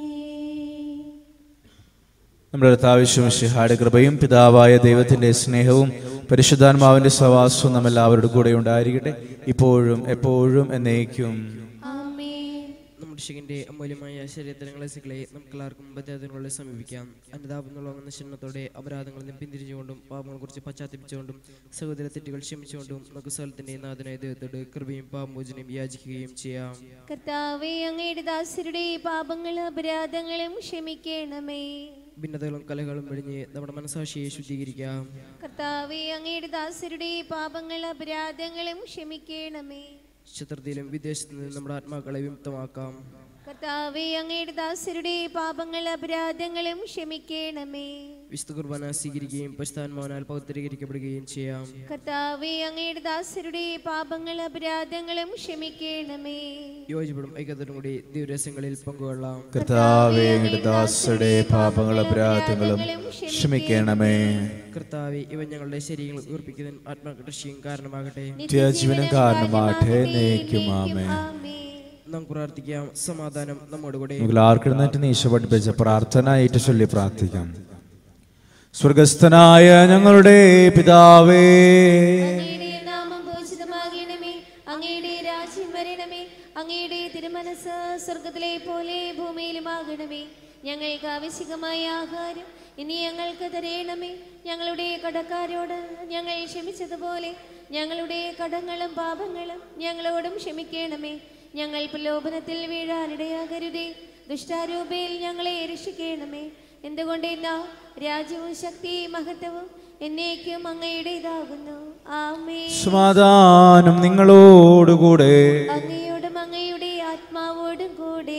നമ്മുടെ കർത്താവിശ്വമിഷിഹായുടെ കൃപയും പിതാവായ ദൈവത്തിന്റെ സ്നേഹവും പരിശുദ്ധാത്മാവിന്റെ സവാസവും നമ്മെല്ലാവരുടെ കൂടെ ഉണ്ടായിരിക്കട്ടെ ഇപ്പോഴും എപ്പോഴും എന്നേക്കും ആമേൻ നമ്മുടെ ശിഖന്റെ അമൂല്യമായ ശരീരത്തിനങ്ങളെ സികളെ നമുക്കെല്ലാവർക്കും ബദ്ധാതിനുള്ളിൽ സമീപിക്കാം അനുതാപം വാങ്ങുന്ന ക്ഷണത്തോടെ അപരാധങ്ങളിൽ നിന്ന് പിന്തിരിഞ്ഞുകൊണ്ടും പാപങ്ങളെ കുറിച്ച് പശ്ചാത്തപിച്ചുകൊണ്ടും സഹോദര തെറ്റുകൾ ക്ഷമിച്ചുകൊണ്ടും നമുക്ക് സ്ഥലത്തിന്റെ നാഥനായ ദൈവത്തോട് കൃപയും പാപമോചനയും യാചിക്കുകയും ചെയ്യാം കർത്താവെ അങ്ങയുടെ ദാസരുടെ പാപങ്ങളും അപരാധങ്ങളും ക്ഷമിക്കണമേ ഭിന്നതകളും കലകളും വെടിഞ്ഞ് നമ്മുടെ മനസാക്ഷിയെ ശുദ്ധീകരിക്കാം കർത്താവെ അങ്ങയുടെ ദാസരുടെ പാപങ്ങളും അപരാധങ്ങളും ക്ഷമിക്കണമേ ശത്രുതയിലും വിദേശത്ത് നിന്ന് നമ്മുടെ ആത്മാക്കളെ വിമുക്തമാക്കാം കർത്താവെ അങ്ങയുടെ ദാസരുടെ പാപങ്ങളും അപരാധങ്ങളും ക്ഷമിക്കണമേ വിശുദ്ധ കുർബാന സ്വീകരിക്കുകയും പരിസ്ഥാനമാവനാൽ പൗത്രീകരിക്കപ്പെടുകയും ചെയ്യാം കർത്താവെ അങ്ങയുടെ ദാസരുടെ പാപങ്ങളും അപരാധങ്ങളും ക്ഷമിക്കണമേ യോജിപ്പടും ഐക്യത്തോടും കൂടി ദിവരസ്യങ്ങളിൽ പങ്കുകൊള്ളാം കർത്താവേ അങ്ങയുടെ ദാസരുടെ പാപങ്ങളും അപരാധങ്ങളും ക്ഷമിക്കണമേ കർത്താവെ ഇവ ഞങ്ങളുടെ ശരീരങ്ങൾ ഉയർപ്പിക്കുന്നതിനും ആത്മാകൃഷിയും കാരണമാകട്ടെ നിത്യജീവനം കാരണമാട്ടെ നയിക്കും ആമേ ആമേൻ നാം പ്രാർത്ഥിക്കാം സമാധാനം നമ്മോട് കൂടെ നമുക്ക് ആർക്കിടന്നിട്ട് നീശ പഠിപ്പിച്ച പ്രാർത്ഥന ഏറ്റു ചൊല്ലി പ്രാർത്ഥിക്കാം സ്വർഗസ്ഥനായ ഞങ്ങളുടെ പിതാവേ അങ്ങയുടെ നാമം പൂജിതമാകണമേ അങ്ങയുടെ രാജ്യം വരണമേ അങ്ങയുടെ തിരുമനസ് സ്വർഗത്തിലെ പോലെ ഭൂമിയിലുമാകണമേ ഞങ്ങൾക്ക് ആവശ്യമായ ആഹാരം ഇനി ഞങ്ങൾക്ക് തരയണമേ ഞങ്ങളുടെ കടക്കാരോട് ഞങ്ങൾ ക്ഷമിച്ചതുപോലെ ഞങ്ങളുടെ കടങ്ങളും പാപങ്ങളും ഞങ്ങളോടും ക്ഷമിക്കണമേ ഞങ്ങൾ പ്രലോഭനത്തിൽ വീഴാനിടയാകരുതേ ദുഷ്ടാരൂപയിൽ ഞങ്ങളെ രക്ഷിക്കണമേ എന്തുകൊണ്ടെന്നാ രാജ്യവും ശക്തിയും മഹത്വവും എന്നേക്കും അങ്ങയുടേതാകുന്നു ആമേ സമാധാനം നിങ്ങളോടുകൂടെ അങ്ങയോടും അങ്ങയുടെ ആത്മാവോടും കൂടെ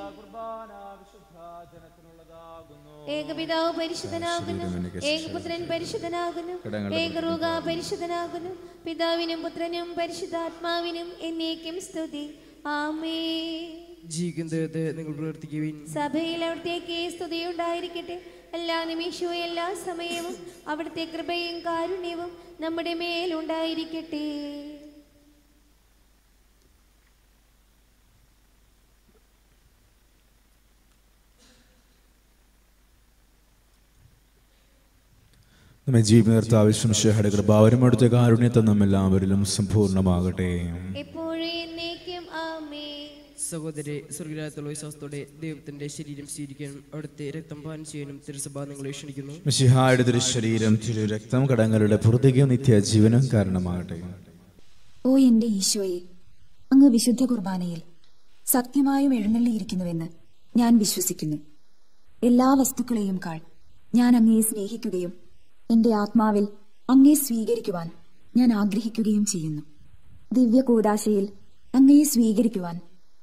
ഏകപിതാവ് പരിശുദ്ധനാകുന്നു ഏകപുത്രൻ പരിശുദ്ധനാകുന്നു ഏകറൂക പരിശുദ്ധനാകുന്നു പിതാവിനും പുത്രനും പരിശുദ്ധാത്മാവിനും എന്നേക്കും സ്തുതി ആമേ ജീവിക്കുന്ന ദൈവത്തെ നിങ്ങൾ പ്രവർത്തിക്കുവിൻ സഭയിൽ അവിടത്തേക്ക് സ്തുതി ഉണ്ടായിരിക്കട്ടെ എല്ലാ നിമിഷവും എല്ലാ സമയവും അവിടുത്തെ കൃപയും കാരുണ്യവും നമ്മുടെ മേലുണ്ടായിരിക്കട്ടെ നമ്മെ ജീവിതത്തെ ആവശ്യം ശേഖയുടെ കൃപാവരും അവിടുത്തെ കാരുണ്യത്തെ നമ്മെല്ലാവരിലും സമ്പൂർണ്ണമാകട്ടെ എപ്പോഴും എന്നേക്കും ആമേ സഹോദരെ സ്വർഗരാജത്തുള്ള വിശ്വാസത്തോടെ ദൈവത്തിന്റെ ശരീരം സ്വീകരിക്കാനും അവിടുത്തെ രക്തം പാനം ചെയ്യാനും തിരുസഭ നിങ്ങളെ ക്ഷണിക്കുന്നു മിശിഹായുടെ തിരു ശരീരം തിരു രക്തം കടങ്ങളുടെ പൂർത്തിക്കും നിത്യജീവനും കാരണമാകട്ടെ ഓ എന്റെ ഈശോയെ അങ്ങ് വിശുദ്ധ കുർബാനയിൽ സത്യമായും എഴുന്നള്ളിയിരിക്കുന്നുവെന്ന് ഞാൻ വിശ്വസിക്കുന്നു എല്ലാ വസ്തുക്കളെയും കാൾ ഞാൻ അങ്ങയെ സ്നേഹിക്കുകയും എന്റെ ആത്മാവിൽ അങ്ങയെ സ്വീകരിക്കുവാൻ ഞാൻ ആഗ്രഹിക്കുകയും ചെയ്യുന്നു ദിവ്യ കൂടാശയിൽ അങ്ങയെ സ്വീകരിക്കുവാൻ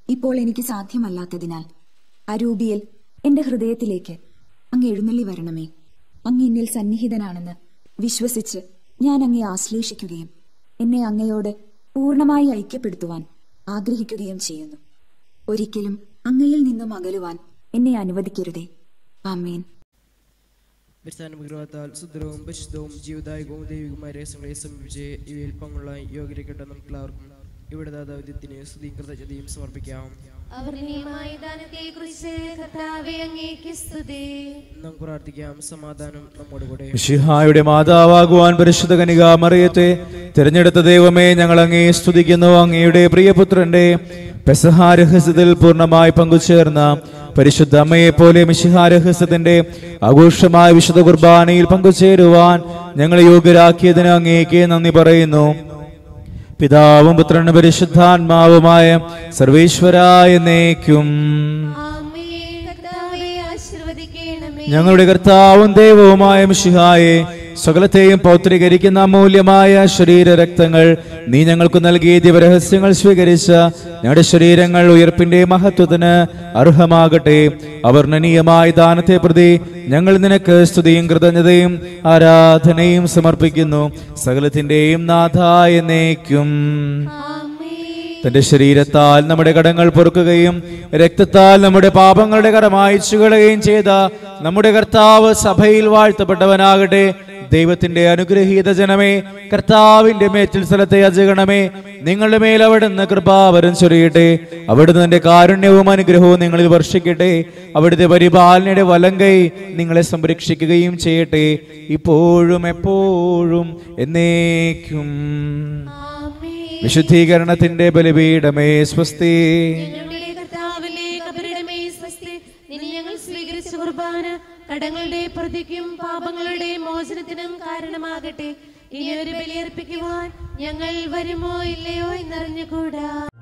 ഇപ്പോൾ എനിക്ക് സാധ്യമല്ലാത്തതിനാൽ അരൂപിയിൽ എന്റെ ഹൃദയത്തിലേക്ക് അങ്ങ് എഴുന്നള്ളി വരണമേ അങ്ങ് എന്നിൽ സന്നിഹിതനാണെന്ന് വിശ്വസിച്ച് ഞാൻ അങ്ങേ ആശ്ലേഷിക്കുകയും എന്നെ അങ്ങയോട് പൂർണ്ണമായി ഐക്യപ്പെടുത്തുവാൻ ആഗ്രഹിക്കുകയും ചെയ്യുന്നു ഒരിക്കലും അങ്ങയിൽ നിന്നും അകലുവാൻ എന്നെ അനുവദിക്കരുതേ ആമേൻ വിസ്ഥാനവിഗ്രഹത്താൽ സുന്ദരവും പരിശുദ്ധവും ജീവദായകവും ദൈവികമായ രഹസ്യങ്ങളെ സമീപിച്ച് ഇവയിൽ പങ്കുള്ള യോഗ്യതയ്ക്കിട്ട നമുക്ക് എല്ലാവർക്കും ഇവിടെ ദാതാവിദ്യത്തിന് സ്തുതിയും കൃതജ്ഞതയും സമർപ്പിക്കാം അവർണീയമായ ദാനത്തെ കുറിച്ച് കർത്താവെ അങ്ങേക്ക് സ്തുതി നമുക്ക് പ്രാർത്ഥിക്കാം സമാധാനം നമ്മോട് കൂടെ മിശിഹായുടെ മാതാവാകുവാൻ പരിശുദ്ധ കനിക മറിയത്തെ തിരഞ്ഞെടുത്ത ദൈവമേ ഞങ്ങൾ അങ്ങേ സ്തുതിക്കുന്നു അങ്ങയുടെ പ്രിയപുത്രന്റെ പെസഹാരഹസ്യത്തിൽ പൂർണ്ണമായി പങ്കുചേർന്ന പരിശുദ്ധ അമ്മയെ പോലെ മിശിഹാരഹസ്യത്തിന്റെ ആഘോഷമായ വിശുദ്ധ കുർബാനയിൽ പങ്കുചേരുവാൻ ഞങ്ങളെ യോഗ്യരാക്കിയതിന് അങ്ങേക്ക് നന്ദി പറയുന്നു പിതാവും പുത്രനും പരിശുദ്ധാത്മാവുമായ സർവേശ്വരായ നേക്കും ആമേൻ കർത്താവെ ആശീർവദിക്കണമേ ഞങ്ങളുടെ കർത്താവും ദൈവവുമായ മിശിഹായെ സകലത്തെയും പൗത്രീകരിക്കുന്ന അമൂല്യമായ ശരീര രക്തങ്ങൾ നീ ഞങ്ങൾക്ക് നൽകിയ ദിവരഹസ്യങ്ങൾ സ്വീകരിച്ച ഞങ്ങളുടെ ശരീരങ്ങൾ ഉയർപ്പിന്റെ മഹത്വത്തിന് അർഹമാകട്ടെ അവർണ്ണനീയമായ ദാനത്തെ പ്രതി ഞങ്ങൾ നിനക്ക് സ്തുതിയും കൃതജ്ഞതയും ആരാധനയും സമർപ്പിക്കുന്നു സകലത്തിന്റെയും നാഥായ നേക്കും ആമേൻ തന്റെ ശരീരത്താൽ നമ്മുടെ കടങ്ങൾ പൊറുക്കുകയും രക്തത്താൽ നമ്മുടെ പാപങ്ങളുടെ കടം അയച്ചു കളയുകയും ചെയ്ത നമ്മുടെ കർത്താവ് സഭയിൽ വാഴ്ത്തപ്പെട്ടവനാകട്ടെ ദൈവത്തിന്റെ അനുഗ്രഹീത ജനമേ കർത്താവിന്റെ മേറ്റിൽ സ്ഥലത്തെ അജഗണമേ നിങ്ങളുടെ മേൽ അവിടുന്ന് കൃപാവരം ചൊരിയട്ടെ അവിടുന്ന് തന്റെ കാരുണ്യവും അനുഗ്രഹവും നിങ്ങളിൽ വർഷിക്കട്ടെ അവിടുത്തെ പരിപാലനയുടെ വലങ്കൈ നിങ്ങളെ സംരക്ഷിക്കുകയും ചെയ്യട്ടെ ഇപ്പോഴും എപ്പോഴും എന്നേക്കും ആമേൻ വിശുദ്ധീകരണത്തിന്റെ ബലിപീഠമേ സ്വസ്തി ഞങ്ങളുടെ കർത്താവിലെ കബരിടമേ സ്വസ്തി നിന്നെ ഞങ്ങൾ സ്വീകരിച്ച കുർബാന കടങ്ങളുടെ പ്രതിക്കും പാപങ്ങളുടെ മോചനത്തിനും കാരണമാകട്ടെ ഇനി ഒരു ബലിയർപ്പിക്കുവാൻ ഞങ്ങൾ വരുമോ ഇല്ലയോ എന്നറിഞ്ഞുകൂടാ